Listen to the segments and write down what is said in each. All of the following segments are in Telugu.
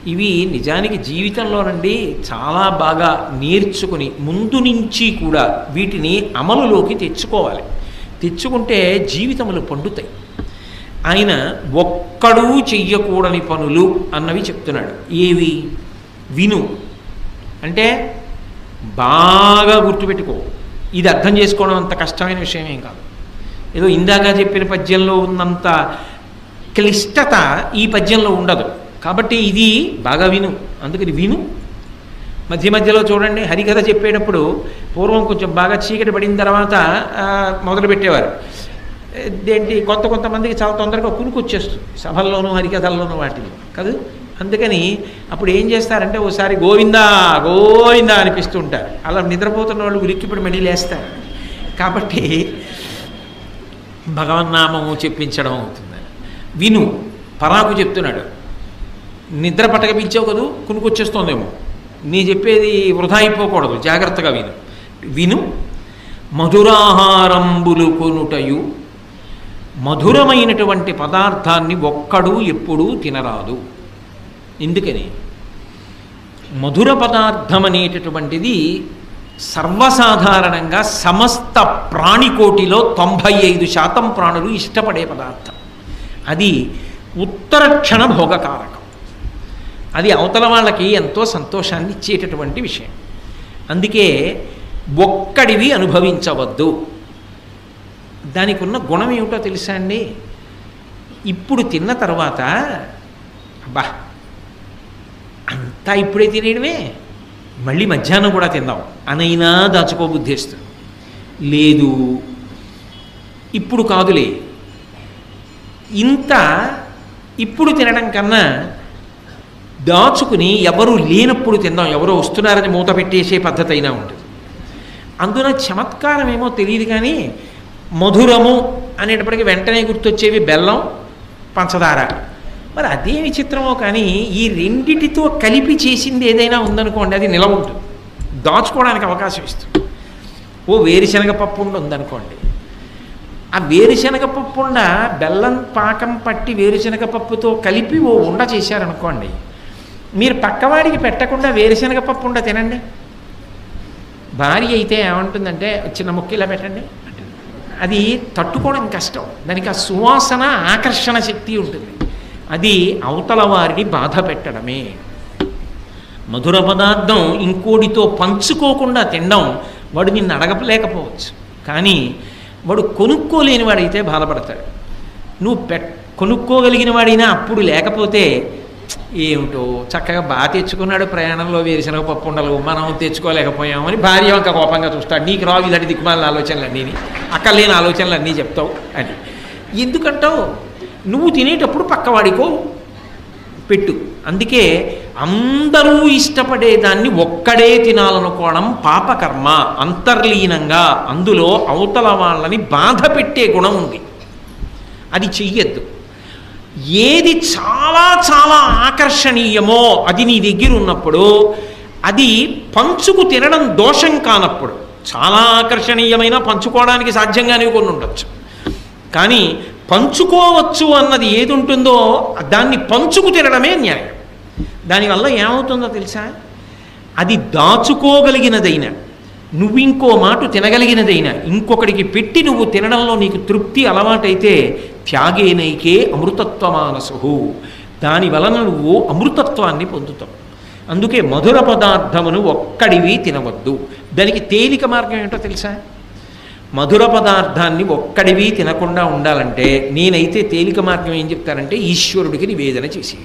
ఇవి నిజానికి జీవితంలోనండి చాలా బాగా నేర్చుకుని ముందు నుంచి కూడా వీటిని అమలులోకి తెచ్చుకోవాలి తెచ్చుకుంటే జీవితములు పండుతాయి ఆయన ఒక్కడూ చెయ్యకూడని పనులు అన్నవి చెప్తున్నాడు ఏవి విను అంటే బాగా గుర్తుపెట్టుకో ఇది అర్థం చేసుకోవడం అంత కష్టమైన విషయం ఏం కాదు ఏదో ఇందాక చెప్పిన పద్యంలో ఉన్నంత క్లిష్టత ఈ పద్యంలో ఉండదు కాబట్టి ఇది బాగా విను అందుకని విను మధ్య మధ్యలో చూడండి హరికథ చెప్పేటప్పుడు పూర్వం కొంచెం బాగా చీకటి పడిన తర్వాత ఆ, మొదలు పెట్టేవారు ఏంటి కొంత కొంతమందికి చాలా తొందరగా కునుకు వచ్చేస్తుంది సభల్లోనూ హరికథల్లోనూ వాటిలో కాదు అందుకని అప్పుడు ఏం చేస్తారంటే ఓసారి గోవిందా గోవిందా అనిపిస్తూ ఉంటారు అలా నిద్రపోతున్న వాళ్ళు ఉలిక్కిపడి మళ్ళీ లేస్తారు కాబట్టి భగవన్నామము చెప్పించడం అవుతుంది విను పరాకు చెప్తున్నాడు నిద్ర పట్టకపించావు కదూ కునుకొచ్చేస్తోందేమో నీ చెప్పేది వృధా అయిపోకూడదు జాగ్రత్తగా విను విను మధురాహారంబులు కొనుటయు మధురమైనటువంటి పదార్థాన్ని ఒక్కడు ఎప్పుడూ తినరాదు ఎందుకని మధుర పదార్థం అనేటటువంటిది సర్వసాధారణంగా సమస్త ప్రాణికోటిలో తొంభై ఐదు శాతం ప్రాణులు ఇష్టపడే పదార్థం అది ఉత్తరక్షణ భోగకారకం అది అవతల వాళ్ళకి ఎంతో సంతోషాన్ని ఇచ్చేటటువంటి విషయం అందుకే ఒక్కడివి అనుభవించవద్దు దానికి ఉన్న గుణం ఏమిటో తెలుసా అండి ఇప్పుడు తిన్న తర్వాత అబ్బా అంతా ఇప్పుడే తినేయడమే మళ్ళీ మధ్యాహ్నం కూడా తిందాం అనైనా దాచుకోబుద్ధిస్తుంది లేదు ఇప్పుడు కాదులే ఇంత ఇప్పుడు తినడం కన్నా దాచుకుని ఎవరు లేనప్పుడు తిందాం ఎవరో వస్తున్నారని మూత పెట్టేసే పద్ధతి అయినా ఉంటుంది అందున చమత్కారం ఏమో తెలియదు కానీ మధురము అనేటప్పటికి వెంటనే గుర్తొచ్చేవి బెల్లం పంచదార మరి అదే విచిత్రమో కానీ ఈ రెండిటితో కలిపి చేసింది ఏదైనా ఉందనుకోండి అది నిలవ ఉంటుంది దాచుకోవడానికి అవకాశం ఇస్తుంది ఓ వేరుశనగ పప్పు ఉండి ఉందనుకోండి ఆ వేరుశనగ పప్పు ఉండ బెల్లం పాకం పట్టి వేరుశనగ పప్పుతో కలిపి ఓ ఉండ చేశారనుకోండి మీరు పక్కవాడికి పెట్టకుండా వేరుశనగ పప్పు ఉండ తినండి భార్య అయితే ఏమంటుందంటే చిన్న ముక్క ఇలా పెట్టండి అది తట్టుకోవడం కష్టం దానికి ఆ సువాసన ఆకర్షణ శక్తి ఉంటుంది అది అవతల వారిని బాధ పెట్టడమే మధుర పదార్థం ఇంకోటితో పంచుకోకుండా తినడం వాడు నిన్ను అడగలేకపోవచ్చు కానీ వాడు కొనుక్కోలేని వాడైతే బాధపడతాడు నువ్వు పెట్ కొనుక్కోగలిగిన వాడైనా అప్పుడు లేకపోతే ఏమిటో చక్కగా బాగా తెచ్చుకున్నాడు ప్రయాణంలో వేరుశనగ పప్పు ఉండలు మనం తెచ్చుకోలేకపోయామని భార్య వంక కోపంగా చూస్తాడు నీకు రావు ఇలాంటి దిక్కుమాలిన ఆలోచనలు అన్నీ అక్కర్లేని ఆలోచనలు అన్నీ చెప్తావు అని ఎందుకంటావు నువ్వు తినేటప్పుడు పక్కవాడికో పెట్టు అందుకే అందరూ ఇష్టపడేదాన్ని ఒక్కడే తినాలనుకోవడం పాపకర్మ అంతర్లీనంగా అందులో అవతల వాళ్ళని బాధ పెట్టే గుణం ఉంది అది చెయ్యొద్దు ఏది చాలా చాలా ఆకర్షణీయమో అది నీ దగ్గర ఉన్నప్పుడు అది పంచుకు తినడం దోషం కానప్పుడు చాలా ఆకర్షణీయమైన పంచుకోవడానికి సాధ్యంగానే కొన్ని ఉండొచ్చు కానీ పంచుకోవచ్చు అన్నది ఏది ఉంటుందో దాన్ని పంచుకు తినడమే న్యాయం దానివల్ల ఏమవుతుందో తెలుసా అది దాచుకోగలిగినదైనా నువ్వు ఇంకో మాట తినగలిగినదైనా ఇంకొకడికి పెట్టి నువ్వు తినడంలో నీకు తృప్తి అలవాటైతే త్యాగేనైకే అమృతత్వమానసు దాని వలన నువ్వు అమృతత్వాన్ని పొందుతావు అందుకే మధుర పదార్థమును ఒక్కడివి తినవద్దు దానికి తేలిక మార్గం ఏంటో తెలుసా మధుర పదార్థాన్ని ఒక్కడివి తినకుండా ఉండాలంటే నేనైతే తేలిక మార్గం ఏం చెప్తానంటే ఈశ్వరుడికి నివేదన చేసి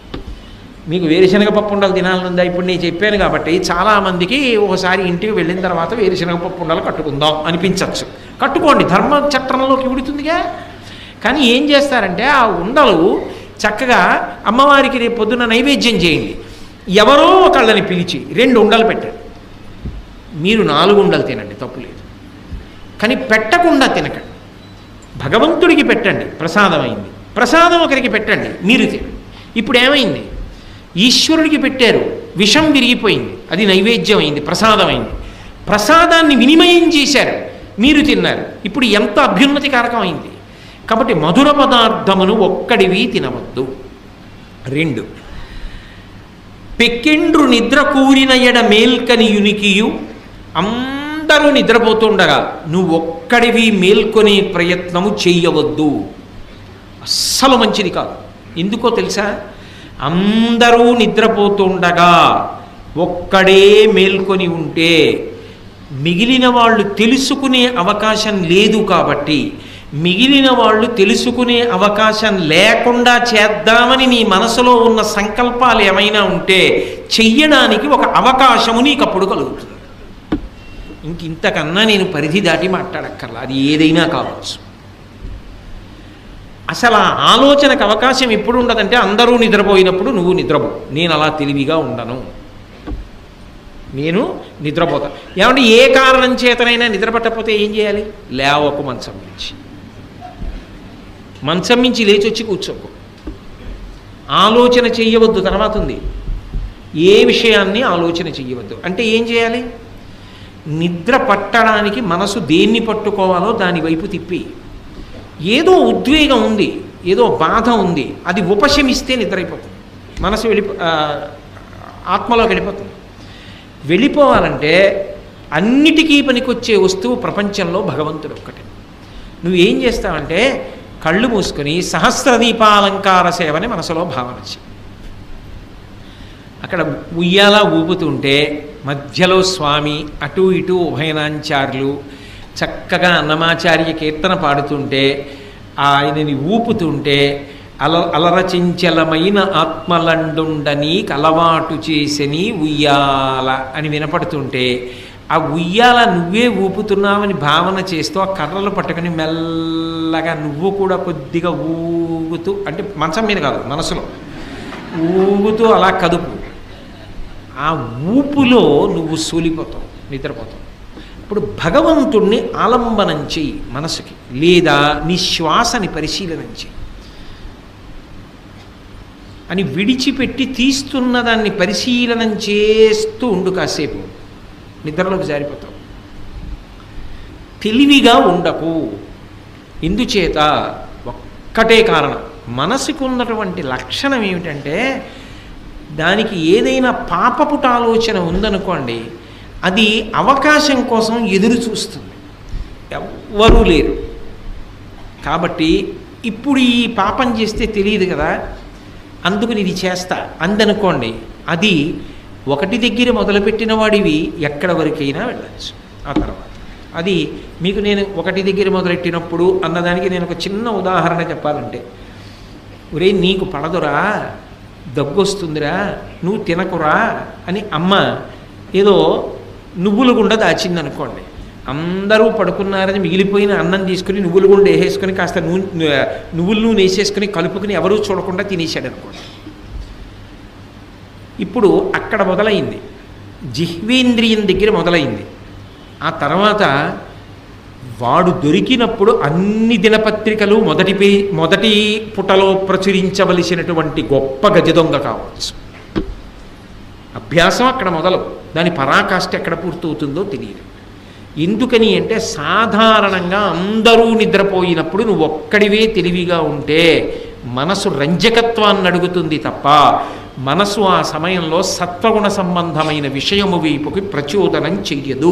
మీకు వేరుశనగ పప్పు ఉండలు తినాలనుందా ఇప్పుడు నేను చెప్పాను కాబట్టి చాలామందికి ఒకసారి ఇంటికి వెళ్ళిన తర్వాత వేరుశనగ పప్పు ఉండలు కట్టుకుందాం అనిపించవచ్చు కట్టుకోండి ధర్మ చట్టంలోకి విడుతుందిగా కానీ ఏం చేస్తారంటే ఆ ఉండలు చక్కగా అమ్మవారికి రేపు పొద్దున్న నైవేద్యం చేయండి ఎవరో ఒకళ్ళని పిలిచి రెండు ఉండలు పెట్టండి మీరు నాలుగు ఉండలు తినండి తప్పులేదు కానీ పెట్టకుండా తినకండి భగవంతుడికి పెట్టండి ప్రసాదమైంది ప్రసాదం ఒకరికి పెట్టండి మీరు తినండి ఇప్పుడు ఏమైంది ఈశ్వరుడికి పెట్టారు విషం విరిగిపోయింది అది నైవేద్యం అయింది ప్రసాదమైంది ప్రసాదాన్ని వినిమయం చేశారు మీరు తిన్నారు ఇప్పుడు ఎంత అభ్యున్నతి కారకం అయింది కాబట్టి మధుర పదార్థమును ఒక్కడివి తినవద్దు రెండు పెక్కెండ్రు నిద్ర కూరిన ఎడ మేల్కని యునికియు అందరూ నిద్రపోతుండగా నువ్వు ఒక్కడివి మేల్కొనే ప్రయత్నము చెయ్యవద్దు అస్సలు మంచిది కాదు ఎందుకో తెలుసా అందరూ నిద్రపోతుండగా ఒక్కడే మేల్కొని ఉంటే మిగిలిన వాళ్ళు తెలుసుకునే అవకాశం లేదు కాబట్టి మిగిలిన వాళ్ళు తెలుసుకునే అవకాశం లేకుండా చేద్దామని నీ మనసులో ఉన్న సంకల్పాలు ఏమైనా ఉంటే చెయ్యడానికి ఒక అవకాశము నీకు అప్పుడు కలుగుతుంది ఇంక ఇంతకన్నా నేను పరిధి దాటి మాట్లాడక్కర్లా అది ఏదైనా కావచ్చు అసలు ఆ ఆలోచనకు అవకాశం ఎప్పుడు ఉండదంటే అందరూ నిద్రపోయినప్పుడు నువ్వు నిద్రపో నేను అలా తెలివిగా ఉండను నేను నిద్రపోతా ఏమంటే ఏ కారణం చేతనైనా నిద్రపట్టకపోతే ఏం చేయాలి లేవకు మంచం మించి మంచం మించి లేచి వచ్చి కూర్చోకు ఆలోచన చెయ్యవద్దు తర్వాత ఉంది ఏ విషయాన్ని ఆలోచన చెయ్యవద్దు అంటే ఏం చేయాలి నిద్ర పట్టడానికి మనసు దేన్ని పట్టుకోవాలో దాని వైపు తిప్పి ఏదో ఉద్వేగం ఉంది ఏదో బాధ ఉంది అది ఉపశమిస్తే నిద్ర అయిపోతుంది మనసు వెళ్ళిపో ఆ, ఆత్మలోకి వెళ్ళిపోతుంది వెళ్ళిపోవాలంటే అన్నిటికీ పనికొచ్చే వస్తువు ప్రపంచంలో భగవంతుడు ఒక్కటే నువ్వు ఏం చేస్తావంటే కళ్ళు మూసుకొని సహస్ర దీపాలంకార సేవని మనసులో భావన చేయి అక్కడ ఉయ్యాల ఊపుతుంటే మధ్యలో స్వామి అటు ఇటు ఉభయనాంచార్యులు చక్కగా అన్నమాచార్య కీర్తన పాడుతుంటే ఆయనని ఊపుతుంటే అల అలరచించలమైన ఆత్మలండుండని కలవాటు చేసని ఉయ్యాల అని వినపడుతుంటే ఆ ఉయ్యాల నువ్వే ఊపుతున్నావని భావన చేస్తూ ఆ కర్రలు పట్టుకొని మెల్లగా నువ్వు కూడా కొద్దిగా ఊగుతూ అంటే మంచం మీద కాదు మనసులో ఊగుతూ అలా కదుపు ఆ ఊపులో నువ్వు సూలిపోతావు నిద్రపోతావు ఇప్పుడు భగవంతుణ్ణి ఆలంబనం చెయ్యి మనసుకి లేదా నీ శ్వాసని పరిశీలనం చెయ్యి అని విడిచిపెట్టి తీస్తున్న దాన్ని పరిశీలనం చేస్తూ ఉండు కాసేపు నిద్రలోకి జారిపోతావు తెలివిగా ఉండకు ఇందుచేత ఒక్కటే కారణం మనసుకు ఉన్నటువంటి లక్షణం ఏమిటంటే దానికి ఏదైనా పాపపుట ఆలోచన ఉందనుకోండి అది అవకాశం కోసం ఎదురు చూస్తుంది ఎవ్వరూ లేరు కాబట్టి ఇప్పుడు ఈ పాపం చేస్తే తెలియదు కదా అందుకు ఇది చేస్తా అందనుకోండి అది ఒకటి దగ్గర మొదలుపెట్టిన వాడివి ఎక్కడ వరకైనా వెళ్ళచ్చు ఆ తర్వాత అది మీకు నేను ఒకటి దగ్గర మొదలెట్టినప్పుడు అన్నదానికి నేను ఒక చిన్న ఉదాహరణ చెప్పాలంటే ఒరే నీకు పడదురా దగ్గొస్తుందిరా నువ్వు తినకురా అని అమ్మ ఏదో నువ్వుల గుండ దాచిందనుకోండి అందరూ పడుకున్నారని మిగిలిపోయిన అన్నం తీసుకుని నువ్వుల గుండ వేసేసుకుని కాస్త నూనె నువ్వుల నూనె వేసేసుకుని కలుపుకుని ఎవరూ చూడకుండా తినేశాడు అనుకోండి ఇప్పుడు అక్కడ మొదలైంది జిహ్వేంద్రియం దగ్గర మొదలైంది ఆ తర్వాత వాడు దొరికినప్పుడు అన్ని దినపత్రికలు మొదటి పే మొదటి పుటలో ప్రచురించవలసినటువంటి గొప్ప గజ దొంగ కావచ్చు అభ్యాసం అక్కడ మొదలు దాని పరాకాష్ఠ ఎక్కడ పూర్తవుతుందో తెలియదు ఎందుకని అంటే సాధారణంగా అందరూ నిద్రపోయినప్పుడు నువ్వు ఒక్కడివే తెలివిగా ఉంటే మనసు రంజకత్వాన్ని అడుగుతుంది తప్ప మనసు ఆ సమయంలో సత్వగుణ సంబంధమైన విషయము వైపుకి ప్రచోదనం చెయ్యదు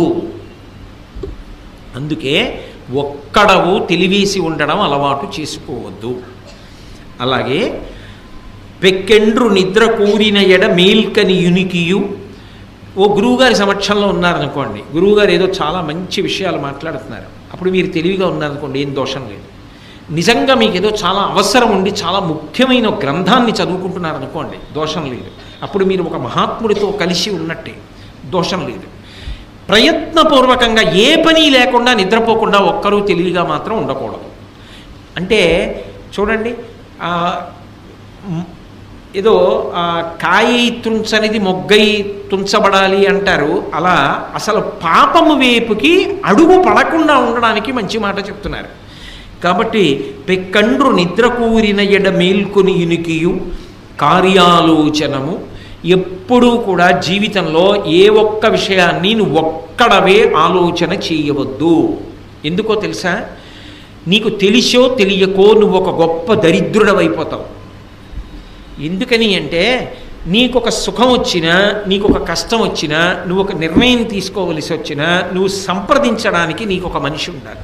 అందుకే ఒక్కడవు తెలివేసి ఉండడం అలవాటు చేసుకోవద్దు అలాగే పెక్కెండ్రు నిద్ర కూరిన ఎడ మేల్కని యునికియు ఓ గురువుగారి సమక్షంలో ఉన్నారనుకోండి గురువుగారు ఏదో చాలా మంచి విషయాలు మాట్లాడుతున్నారు అప్పుడు మీరు తెలివిగా ఉన్నారనుకోండి ఏం దోషం లేదు నిజంగా మీకు ఏదో చాలా అవసరం ఉండి చాలా ముఖ్యమైన ఒక గ్రంథాన్ని చదువుకుంటున్నారనుకోండి దోషం లేదు అప్పుడు మీరు ఒక మహాత్ముడితో కలిసి ఉన్నట్టే దోషం లేదు ప్రయత్నపూర్వకంగా ఏ పని లేకుండా నిద్రపోకుండా ఒక్కరూ తెలివిగా మాత్రం ఉండకూడదు అంటే చూడండి ఆ, మ్, ఏదో ఆ, కాయి తుంచనిది మొగ్గై తుంచబడాలి అంటారు అలా అసలు పాపము వైపుకి అడుగు పడకుండా ఉండడానికి మంచి మాట చెప్తున్నారు కాబట్టి పెక్కండ్రు నిద్ర కూరిన ఎడ మేల్కొని ఇనికియు కార్యాలోచనము ఎప్పుడూ కూడా జీవితంలో ఏ ఒక్క విషయాన్ని నువ్వు ఒక్కడవే ఆలోచన చేయవద్దు ఎందుకో తెలుసా నీకు తెలిసో తెలియకో నువ్వు ఒక గొప్ప దరిద్రుడవైపోతావు ఎందుకని అంటే నీకు ఒక సుఖం వచ్చినా నీకు ఒక కష్టం వచ్చినా నువ్వు ఒక నిర్ణయం తీసుకోవలసి వచ్చినా నువ్వు సంప్రదించడానికి నీకు ఒక మనిషి ఉండాలి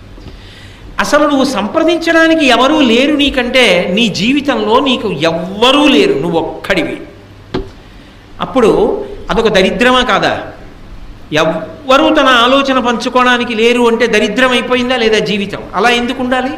అసలు నువ్వు సంప్రదించడానికి ఎవరూ లేరు నీకంటే నీ జీవితంలో నీకు ఎవ్వరూ లేరు నువ్వు ఒక్కడివి అప్పుడు అదొక దరిద్రమా కాదా ఎవ్వరూ తన ఆలోచన పంచుకోవడానికి లేరు అంటే దరిద్రం అయిపోయిందా లేదా జీవితం అలా ఎందుకు ఉండాలి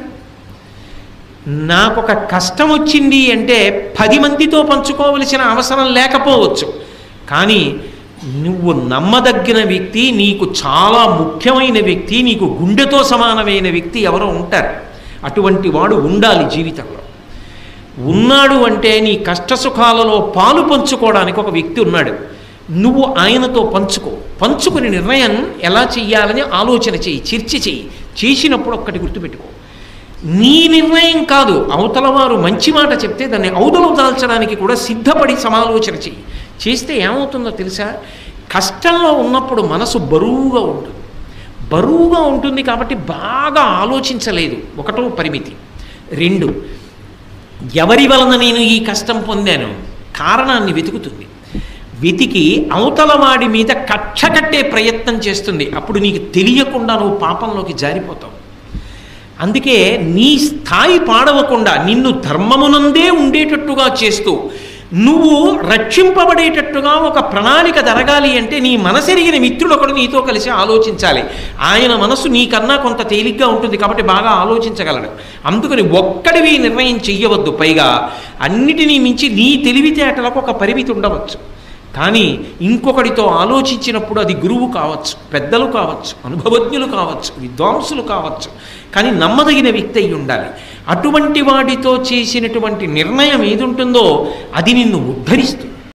నాకు ఒక కష్టం వచ్చింది అంటే పది మందితో పంచుకోవలసిన అవసరం లేకపోవచ్చు కానీ నువ్వు నమ్మదగిన వ్యక్తి నీకు చాలా ముఖ్యమైన వ్యక్తి నీకు గుండెతో సమానమైన వ్యక్తి ఎవరో ఉంటారు అటువంటి వాడు ఉండాలి జీవితంలో ఉన్నాడు అంటే నీ కష్ట సుఖాలలో పాలు పంచుకోవడానికి ఒక వ్యక్తి ఉన్నాడు నువ్వు ఆయనతో పంచుకో పంచుకుని నిర్ణయం ఎలా చెయ్యాలని ఆలోచన చెయ్యి చర్చ చెయ్యి చేసినప్పుడు ఒక్కటి గుర్తుపెట్టుకో నీ నిర్ణయం కాదు అవతల వారు మంచి మాట చెప్తే దాన్ని అవతల దాల్చడానికి కూడా సిద్ధపడి సమాలోచన చెయ్యి చేస్తే ఏమవుతుందో తెలుసా కష్టంలో ఉన్నప్పుడు మనసు బరువుగా ఉంటుంది బరువుగా ఉంటుంది కాబట్టి బాగా ఆలోచించలేదు ఒకటో పరిమితి రెండు ఎవరి వలన నేను ఈ కష్టం పొందాను కారణాన్ని వెతుకుతుంది వెతికి అవతల వాడి మీద కక్ష కట్టే ప్రయత్నం చేస్తుంది అప్పుడు నీకు తెలియకుండా నువ్వు పాపంలోకి జారిపోతావు అందుకే నీ స్థాయి పాడవకుండా నిన్ను ధర్మమునందే ఉండేటట్టుగా చేస్తూ నువ్వు రక్షింపబడేటట్టుగా ఒక ప్రణాళిక జరగాలి అంటే నీ మనసెరిగిన మిత్రుడు ఒకడు నీతో కలిసి ఆలోచించాలి ఆయన మనసు నీకన్నా కొంత తేలిగ్గా ఉంటుంది కాబట్టి బాగా ఆలోచించగలడు అందుకని ఒక్కడివి నిర్ణయం చెయ్యవద్దు పైగా అన్నిటినీ మించి నీ తెలివితేటలకు ఒక పరిమితి ఉండవచ్చు కానీ ఇంకొకడితో ఆలోచించినప్పుడు అది గురువు కావచ్చు పెద్దలు కావచ్చు అనుభవజ్ఞులు కావచ్చు విద్వాంసులు కావచ్చు కానీ నమ్మదగిన వ్యక్తి అయి ఉండాలి అటువంటి వాడితో చేసినటువంటి నిర్ణయం ఏది ఉంటుందో అది నిన్ను ఉద్ధరిస్తుంది